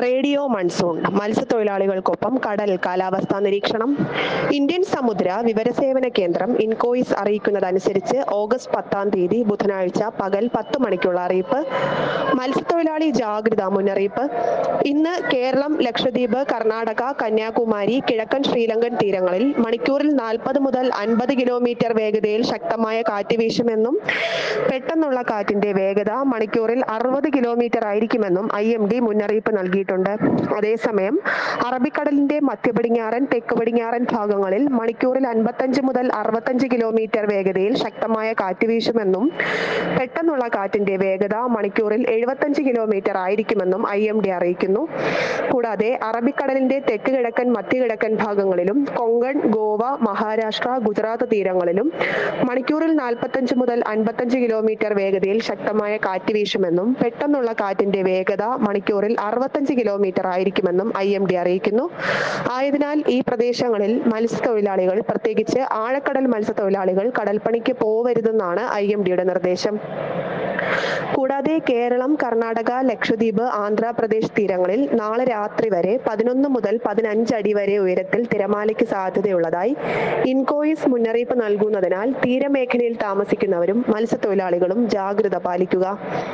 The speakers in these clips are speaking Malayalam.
റേഡിയോ മൺസൂൺ മത്സ്യത്തൊഴിലാളികൾക്കൊപ്പം കടൽ കാലാവസ്ഥാ നിരീക്ഷണം ഇന്ത്യൻ സമുദ്ര വിവരസേവന കേന്ദ്രം ഇൻകോയിസ് അറിയിക്കുന്നതനുസരിച്ച് ഓഗസ്റ്റ് പത്താം തീയതി ബുധനാഴ്ച പകൽ പത്ത് മണിക്കുള്ള അറിയിപ്പ് മത്സ്യത്തൊഴിലാളി ജാഗ്രതാ മുന്നറിയിപ്പ് ഇന്ന് കേരളം ലക്ഷദ്വീപ് കർണാടക കന്യാകുമാരി കിഴക്കൻ ശ്രീലങ്കൻ തീരങ്ങളിൽ മണിക്കൂറിൽ നാൽപ്പത് മുതൽ അൻപത് കിലോമീറ്റർ വേഗതയിൽ ശക്തമായ കാറ്റ് വീശുമെന്നും പെട്ടെന്നുള്ള കാറ്റിന്റെ വേഗത മണിക്കൂറിൽ അറുപത് കിലോമീറ്റർ ആയിരിക്കുമെന്നും ഐ എം ഡി മുന്നറിയിപ്പ് നൽകിയിട്ടുണ്ട് അതേസമയം അറബിക്കടലിന്റെ മധ്യപടിഞ്ഞാറൻ തെക്ക് പടിഞ്ഞാറൻ ഭാഗങ്ങളിൽ മണിക്കൂറിൽ അൻപത്തഞ്ച് മുതൽ അറുപത്തഞ്ച് കിലോമീറ്റർ വേഗതയിൽ ശക്തമായ കാറ്റ് വീശുമെന്നും പെട്ടെന്നുള്ള കാറ്റിന്റെ വേഗത മണിക്കൂറിൽ എഴുപത്തഞ്ച് കിലോമീറ്റർ ആയിരിക്കുമെന്നും ഐ എം ഡി അറിയിക്കുന്നു കൂടാതെ അറബിക്കടലിന്റെ തെക്ക് കിഴക്കൻ മധ്യകിഴക്കൻ ഭാഗങ്ങളിലും കൊങ്കൺ ഗോവ മഹാരാഷ്ട്ര ഗുജറാത്ത് തീരങ്ങളിലും മണിക്കൂറിൽ നാൽപ്പത്തഞ്ച് മുതൽ അൻപത്തഞ്ച് കിലോമീറ്റർ വേഗതയിൽ ശക്തമായ കാറ്റ് വീശുമെന്നും പെട്ടെന്നുള്ള കാറ്റിന്റെ വേഗത മണിക്കൂറിൽ അറുപത്തഞ്ച് കിലോമീറ്റർ ആയിരിക്കുമെന്നും ഐ എം ഡി അറിയിക്കുന്നു ആയതിനാൽ ഈ പ്രദേശങ്ങളിൽ മത്സ്യത്തൊഴിലാളികൾ പ്രത്യേകിച്ച് ആഴക്കടൽ മത്സ്യത്തൊഴിലാളികൾ കടൽപ്പണിക്ക് പോവരുതെന്നാണ് ഐ എം ഡിയുടെ നിർദ്ദേശം കൂടാതെ കേരളം കർണാടക ലക്ഷദ്വീപ് ആന്ധ്രാപ്രദേശ് തീരങ്ങളിൽ നാളെ രാത്രി വരെ പതിനൊന്ന് മുതൽ പതിനഞ്ച് അടി വരെ ഉയരത്തിൽ തിരമാലയ്ക്ക് സാധ്യതയുള്ളതായി ഇൻകോയിസ് മുന്നറിയിപ്പ് നൽകുന്നതിനാൽ തീരമേഖലയിൽ താമസിക്കുന്നവരും മത്സ്യത്തൊഴിലാളികളും ജാഗ്രത പാലിക്കുക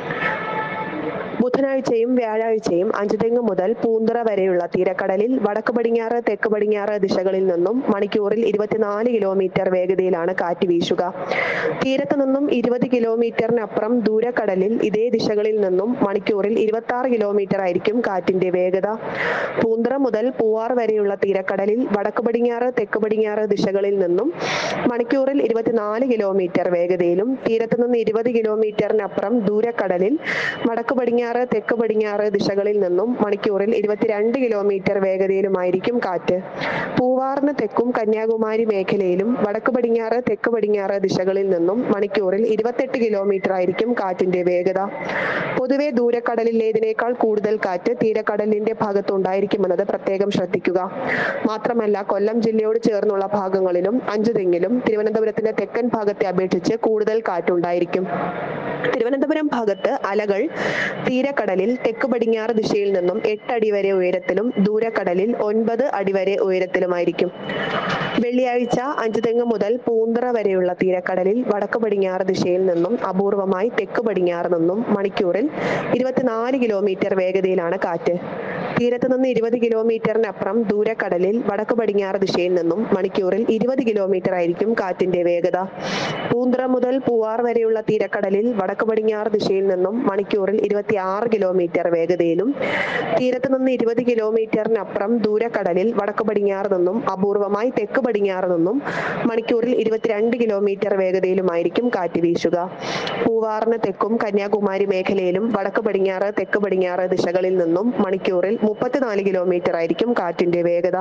ബുധനാഴ്ചയും വ്യാഴാഴ്ചയും അഞ്ചുതെങ്ങ് മുതൽ പൂന്തറ വരെയുള്ള തീരക്കടലിൽ വടക്ക് പടിഞ്ഞാറ് തെക്ക് പടിഞ്ഞാറ് ദിശകളിൽ നിന്നും മണിക്കൂറിൽ ഇരുപത്തിനാല് കിലോമീറ്റർ വേഗതയിലാണ് കാറ്റ് വീശുക തീരത്ത് നിന്നും ഇരുപത് കിലോമീറ്ററിനപ്പുറം ദൂരക്കടലിൽ ഇതേ ദിശകളിൽ നിന്നും മണിക്കൂറിൽ ഇരുപത്തി ആറ് കിലോമീറ്റർ ആയിരിക്കും കാറ്റിന്റെ വേഗത പൂന്തറ മുതൽ പൂവാർ വരെയുള്ള തീരക്കടലിൽ വടക്ക് പടിഞ്ഞാറ് തെക്ക് പടിഞ്ഞാറ് ദിശകളിൽ നിന്നും മണിക്കൂറിൽ ഇരുപത്തിനാല് കിലോമീറ്റർ വേഗതയിലും തീരത്ത് നിന്ന് ഇരുപത് കിലോമീറ്ററിനപ്പുറം ദൂരക്കടലിൽ വടക്ക് പടിഞ്ഞാറ് തെക്ക് പടിഞ്ഞാറ് ദിശകളിൽ നിന്നും മണിക്കൂറിൽ ഇരുപത്തിരണ്ട് കിലോമീറ്റർ വേഗതയിലുമായിരിക്കും കാറ്റ് പൂവാറിന് തെക്കും കന്യാകുമാരി മേഖലയിലും വടക്ക് പടിഞ്ഞാറ് തെക്ക് പടിഞ്ഞാറ് ദിശകളിൽ നിന്നും മണിക്കൂറിൽ ഇരുപത്തെട്ട് കിലോമീറ്റർ ആയിരിക്കും കാറ്റിന്റെ വേഗത പൊതുവെ ദൂരക്കടലിലേതിനേക്കാൾ കൂടുതൽ കാറ്റ് തീരക്കടലിന്റെ ഭാഗത്തുണ്ടായിരിക്കുമെന്നത് പ്രത്യേകം ശ്രദ്ധിക്കുക മാത്രമല്ല കൊല്ലം ജില്ലയോട് ചേർന്നുള്ള ഭാഗങ്ങളിലും അഞ്ചുതെങ്ങിലും തിരുവനന്തപുരത്തിന്റെ തെക്കൻ ഭാഗത്തെ അപേക്ഷിച്ച് കൂടുതൽ കാറ്റുണ്ടായിരിക്കും തിരുവനന്തപുരം ഭാഗത്ത് അലകൾ തീരക്കടലിൽ തെക്ക് പടിഞ്ഞാറ് ദിശയിൽ നിന്നും എട്ട് അടി വരെ ഉയരത്തിലും ദൂരക്കടലിൽ ഒൻപത് അടി വരെ ഉയരത്തിലുമായിരിക്കും വെള്ളിയാഴ്ച അഞ്ചുതെങ്ങ് മുതൽ പൂന്തറ വരെയുള്ള തീരക്കടലിൽ വടക്ക് പടിഞ്ഞാറ് ദിശയിൽ നിന്നും അപൂർവമായി തെക്ക് പടിഞ്ഞാറ് നിന്നും മണിക്കൂറിൽ ഇരുപത്തിനാല് കിലോമീറ്റർ വേഗതയിലാണ് കാറ്റ് തീരത്ത് നിന്ന് ഇരുപത് കിലോമീറ്ററിനപ്പുറം ദൂരക്കടലിൽ വടക്ക് പടിഞ്ഞാറ് ദിശയിൽ നിന്നും മണിക്കൂറിൽ ഇരുപത് കിലോമീറ്റർ ആയിരിക്കും കാറ്റിന്റെ വേഗത പൂന്തറ മുതൽ പൂവാർ വരെയുള്ള തീരക്കടലിൽ വടക്ക് പടിഞ്ഞാറ് ദിശയിൽ നിന്നും മണിക്കൂറിൽ ഇരുപത്തി ആറ് കിലോമീറ്റർ വേഗതയിലും തീരത്ത് നിന്ന് ഇരുപത് കിലോമീറ്ററിനപ്പുറം ദൂരക്കടലിൽ വടക്ക് പടിഞ്ഞാറ് നിന്നും അപൂർവമായി തെക്ക് പടിഞ്ഞാറ് നിന്നും മണിക്കൂറിൽ ഇരുപത്തിരണ്ട് കിലോമീറ്റർ വേഗതയിലുമായിരിക്കും കാറ്റ് വീശുക പൂവാറിന് തെക്കും കന്യാകുമാരി മേഖലയിലും വടക്ക് പടിഞ്ഞാറ് തെക്ക് പടിഞ്ഞാറ് ദിശകളിൽ നിന്നും മണിക്കൂറിൽ മുപ്പത്തിനാല് കിലോമീറ്റർ ആയിരിക്കും കാറ്റിന്റെ വേഗത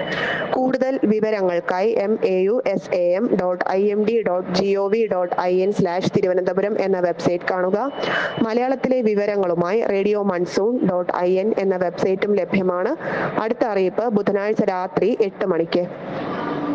കൂടുതൽ വിവരങ്ങൾക്കായി M A U S A M dot I M D dot G O V dot I N slash Thiruvananthapuram എന്ന വെബ്സൈറ്റ് കാണുക മലയാളത്തിലെ വിവരങ്ങളുമായി radio monsoon dot I N എന്ന വെബ്സൈറ്റും ലഭ്യമാണ് അടുത്ത അറിയിപ്പ് ബുധനാഴ്ച രാത്രി എട്ട് മണിക്ക്